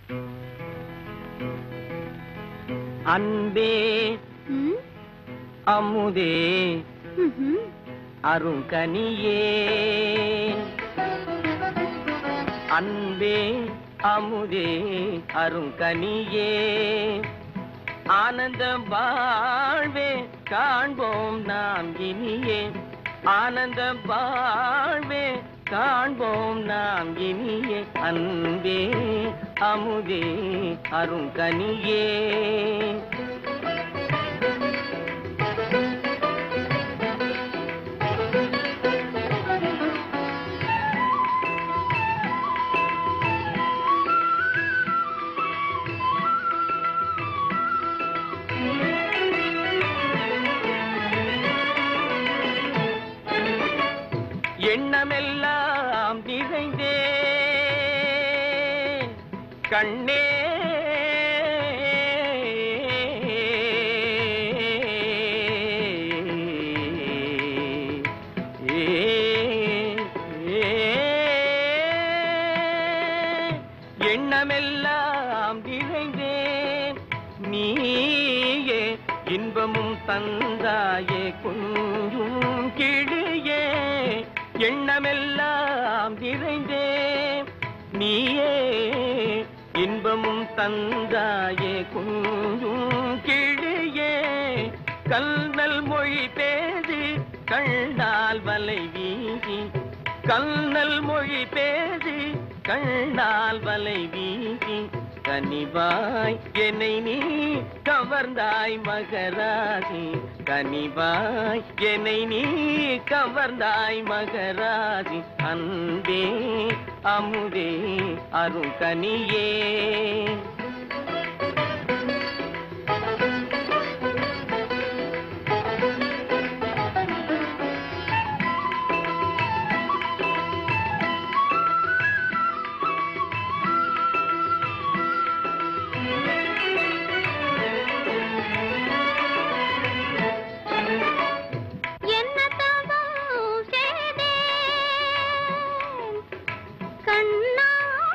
அன்பே ம், அமுதே ம்ஹும். அருங்கனியே அன்பே அமுதே அருங்கனியே ஆனந்த வாழ்வே காண்போம் நாம் இனியே ஆனந்த வாழ்வே காண்போம் நாம் இனியே அன்பே அமுதே அருங்கனியே எண்ணமெல்லாம் நிறைந்தே கண்ணே ஏ, ஏ, எண்ணமெல்லாம் நிறைந்தேன் நீயே இன்பமும் தந்தாயே கொஞ்சும் கிளியே எண்ணமெல்லாம் நிறைந்தேன் நீயே இன்பமும் தந்தாயே கொஞ்சும் கிளியே கல்நல் மொழி பேசி கண்ணால் வலை வீசி கல்நல் மொழி பேசி கண்ணால் வலை வீசி கனிவாய் என்னை நீ கவர்ந்தாய் மகராசி கனிவாய் என்னை நீ கவர்ந்தாய் மகராசி அன்பே அமுதே அருங்கனியே என்ன தவம் செய்தேன் கண்ணா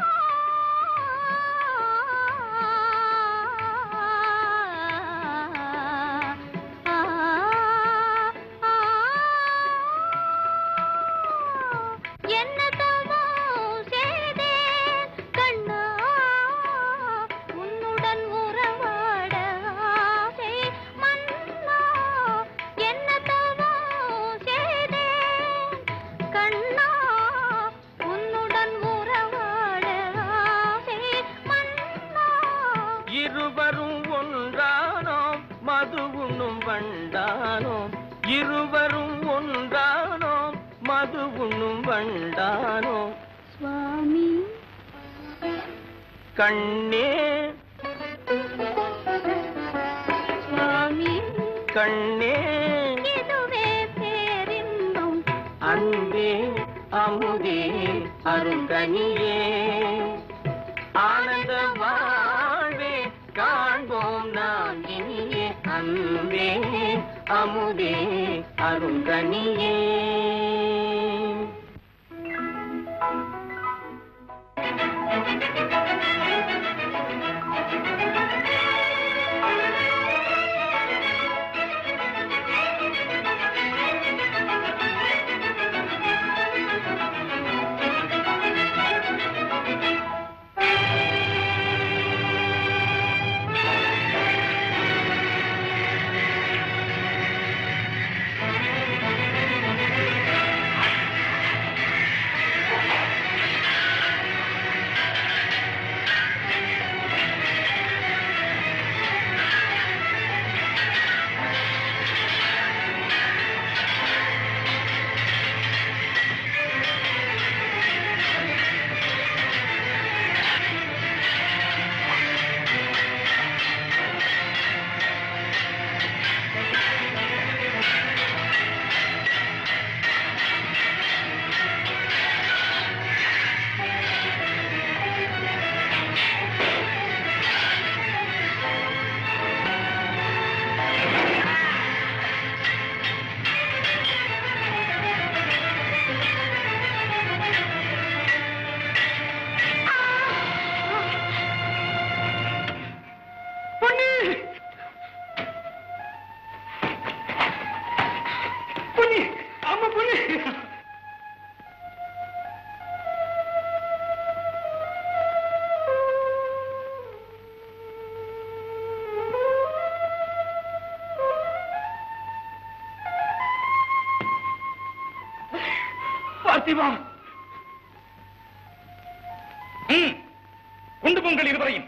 ஆ, ஆ, என்ன தவம் செய்தேன் கண்ணா உன்னுடன் உறவாட ஆசை மன்னா என்ன தவம் செய்தேன் கண்ணா உன்னுடன் உறவாட ஆசை மன்னா இருவரும் ஒன்றானோம் மது உண்ணும் வண்டானோம் இருவரும் ஒன்றானோம் மது உண்ணும் வண்டானோம் சுவாமி கண்ணே சுவாமி கண்ணே இதுவே பேரின்பம் அன்பே அமுதே அருங்கனியே ஆனந்த வாழ்வே காண்போம் நாம் இனியே அன்பே அமுதே அருங்கனியே பார்த்திபா ம், கொண்டு போங்கள் இருவரையும்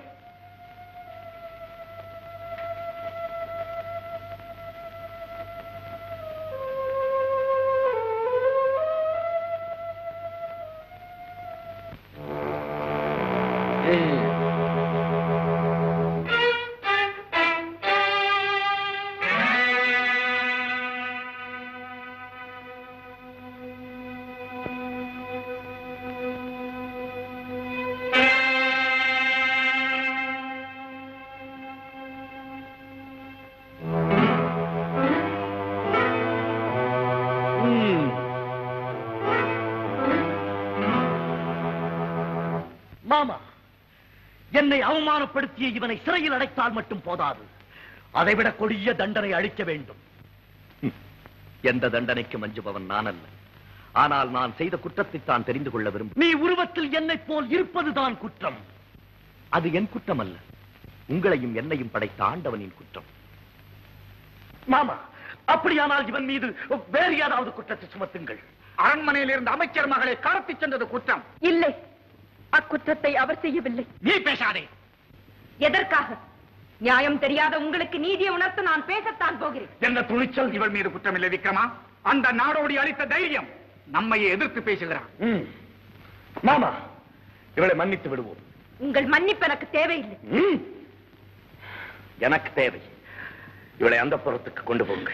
மாமா என்னை அவமானப்படுத்திய இவனை சிறையில் அடைத்தால் மட்டும் போதாது அதைவிட கொடிய தண்டனை அளிக்க வேண்டும் ஹம், எந்த தண்டனைக்கு மஞ்சுபவன் நான் அல்ல ஆனால் நான் செய்த குற்றத்தை தான் தெரிந்து கொள்ள விரும்பும் நீ உருவத்தில் என்னைப் போல் இருப்பதுதான் குற்றம் அது என் குற்றம் அல்ல உங்களையும் என்னையும் படைத்த ஆண்டவனின் குற்றம் மாமா அப்படியானால் இவன் மீது வேறு ஏதாவது குற்றத்தை சுமத்துங்கள் அரண்மனையில் இருந்த அமைச்சர் மகளை கடத்திச் சென்றது குற்றம் இல்லை அக்குற்றத்தை அவர் செய்யவில்லை நீ பேசாதே எதற்காக நியாயம் தெரியாத உங்களுக்கு நீதியை உணர்த்த நான் பேசத்தான் போகிறேன் என்ன துணிச்சல் இவள் மீது குற்றம் இல்லை விக்ரமா அந்த நாடோடி அளித்த தைரியம் நம்மையே எதிர்த்து பேசுகிறான் ம். மாமா இவளை மன்னித்து விடுவோம் உங்கள் மன்னிப்பு எனக்கு தேவையில்லை ம். எனக்கு தேவை இவளை அந்த புறத்துக்கு கொண்டு போங்க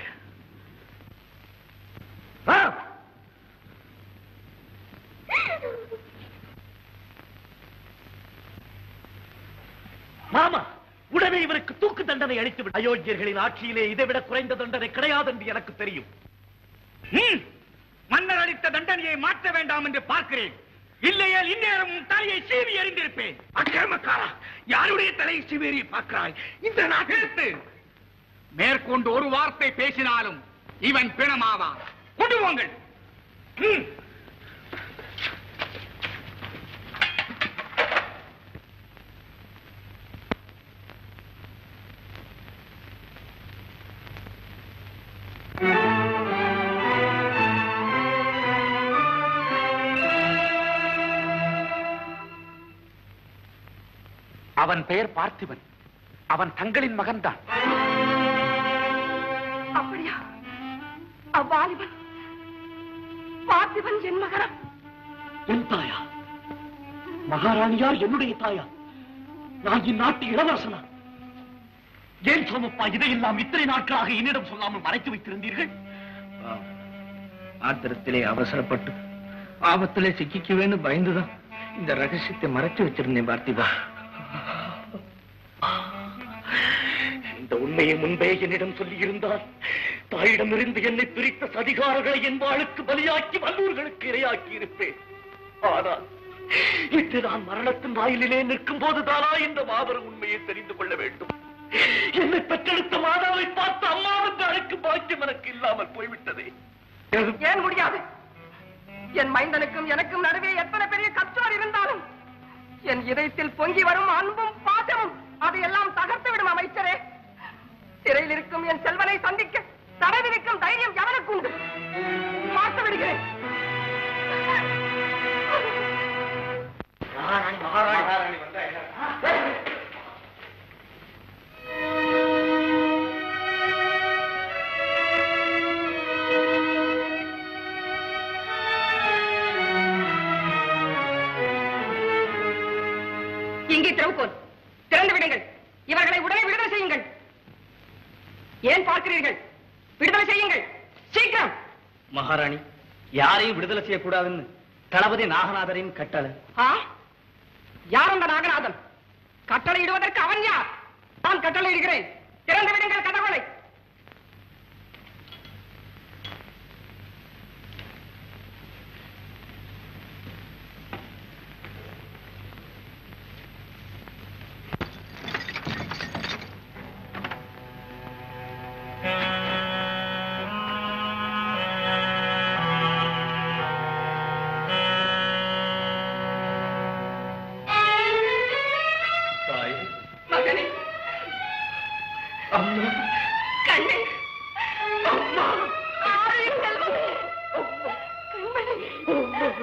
ஆ! மாமா உடனே இவருக்கு தூக்கு தண்டனை அளித்து விடு அயோக்கியர்களின் ஆட்சியிலே இதைவிட குறைந்த தண்டனை கிடையாது என்று எனக்கு தெரியும் ம், மன்னர் அளித்த தண்டனையை மாற்ற வேண்டாம் என்று பார்க்கிறேன் இல்லையே இந்நேரம் உன் தலையை சீவி எறிந்திருப்பேன் அக்கிரமக்காரா யாருடைய தலையை சீவேறி பார்க்கிறாய் இந்த நாட்டிற்கு மேற்கொண்டு ஒரு வார்த்தை பேசினாலும் இவன் பிணமாவான் கொண்டு போங்கள் ம். அவன் பெயர் பார்த்திபன் அவன் தங்களின் மகன்தான் அப்படியா அவ்வாலிபன் பார்த்திபன் என் மகனா என் தாயா மகாராணியார் என்னுடைய தாயா நான் இந்நாட்டு இளவரசனா ஏன் சோமப்பா இதையெல்லாம் இத்தனை நாட்களாக என்னிடம் சொல்லாமல் மறைத்து வைத்திருந்தீர்கள் ஆத்திரத்திலே அவசரப்பட்டு ஆபத்திலே சிக்கிக்குவேன்னு பயந்துதான் இந்த ரகசியத்தை மறைச்சு வச்சிருந்தேன் பார்த்திபா இந்த உண்மையை முன்பே என்னிடம் சொல்லியிருந்தால் தாயிடமிருந்து என்னை பிரித்த சதிகாரர்களை என் வாளுக்கு பலியாக்கி வல்லூர்களுக்கு இரையாக்கி இருப்பேன் ஆனால் இன்று நான் மரணத்தின் வாயிலிலே நிற்கும் போதுதானா இந்த மாபெரும் உண்மையை தெரிந்து கொள்ள வேண்டும் என்னை பெற்றெடுத்த மாதாவை பார்த்து அம்மாவுக்கு அழைக்கும் பாக்கியம் எனக்கு இல்லாமல் போய்விட்டதே ஏன் முடியாது என் மைந்தனுக்கும் எனக்கும் நடுவே எத்தனை பெரிய கற்றோர் இருந்தாலும் என் இதயத்தில் பொங்கி வரும் அன்பும் பாசமும் அதையெல்லாம் தகர்த்து விடும் அமைச்சரே சிறையில் இருக்கும் என் செல்வனை சந்திக்க தடை விதிக்கும் தைரியம் எவனுக்கு உண்டு பார்த்து விடுகிறேன் இங்கே திறவுகோல் திறந்து விடுங்கள் இவர்களை உடனே விடுதலை செய்யுங்கள் ஏன் பார்க்கிறீர்கள் விடுதலை செய்யுங்கள் சீக்கிரம் மகாராணி யாரையும் விடுதலை செய்யக்கூடாதுன்னு தளபதி நாகநாதரின் கட்டளை ஆ? யார் அந்த நாகநாதன் கட்டளை இடுவதற்கு அவன் யார் நான் கட்டளை இடுகிறேன் திறந்து விடுங்கள் கதவுகளை மகனே கண்ணே அம்மா செல்வமே கண்மணி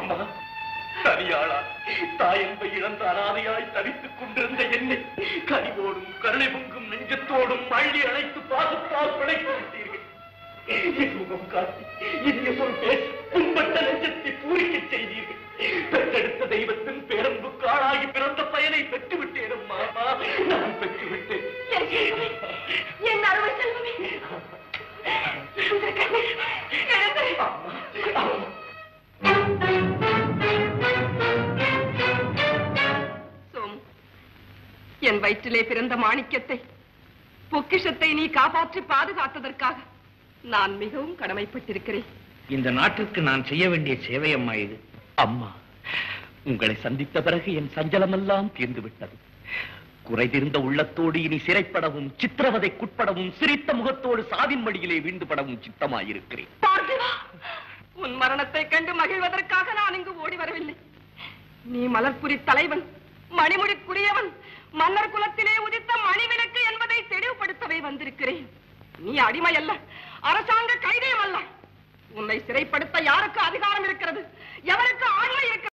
அம்மா தனியாளா தாயன்பை இழந்த அனாதையாய் தவித்துக் கொண்டிருந்த என்னை கனிவோடும் கருணை பொங்கும் நெஞ்சத்தோடும் அள்ளி அழைத்து பாசத்தால் பிழைத்து விட்டீர்கள் என் முகம் காட்டி இனிய சொல் பேசி துன்பட்ட நெஞ்சத்தை பூரிக்கச் செய்தீர்கள் பெற்றெடுத்த தெய்வத்தின் பேரன்புக்கு ஆளாகி பிறந்த பயனை பெற்று விட்டேன் அம்மா நான் பெற்று விட்டேன் என் செல்வமே, என் அருமை செல்வமே எழுந்திரு கண்ணே, எழுந்திரு. சோமு என் வயிற்றிலே பிறந்த மாணிக்கத்தை பொக்கிஷத்தை நீ காப்பாற்றி பாதுகாத்ததற்காக நான் மிகவும் கடமைப்பட்டிருக்கிறேன் இந்த நாட்டிற்கு நான் செய்ய வேண்டிய சேவை அம்மா இது அம்மா உங்களை சந்தித்த பிறகு என் சஞ்சலமெல்லாம் தீர்ந்து விட்டது குறைதிருந்த உள்ளத்தோடு இனி சிறைப்படவும் சித்திரவதைக்குட்படவும் சிரித்த முகத்தோடு சாவின் மடியிலே வீண்டுபடவும் சித்தமாயிருக்கிறேன் பார்த்திவா உன் மரணத்தை கண்டு மகிழ்வதற்காக நான் இங்கு ஓடி வரவில்லை நீ மலர்புரி தலைவன் மணிமுடிக்குரியவன் மன்னர் குலத்திலே உதித்த மணிவிளக்கு என்பதை தெளிவுபடுத்தவே வந்திருக்கிறேன் நீ அடிமை அல்ல அரசாங்க கைதியம் அல்ல உன்னை சிறைப்படுத்த யாருக்கு அதிகாரம் இருக்கிறது எவருக்கு ஆண்மை இருக்கிறது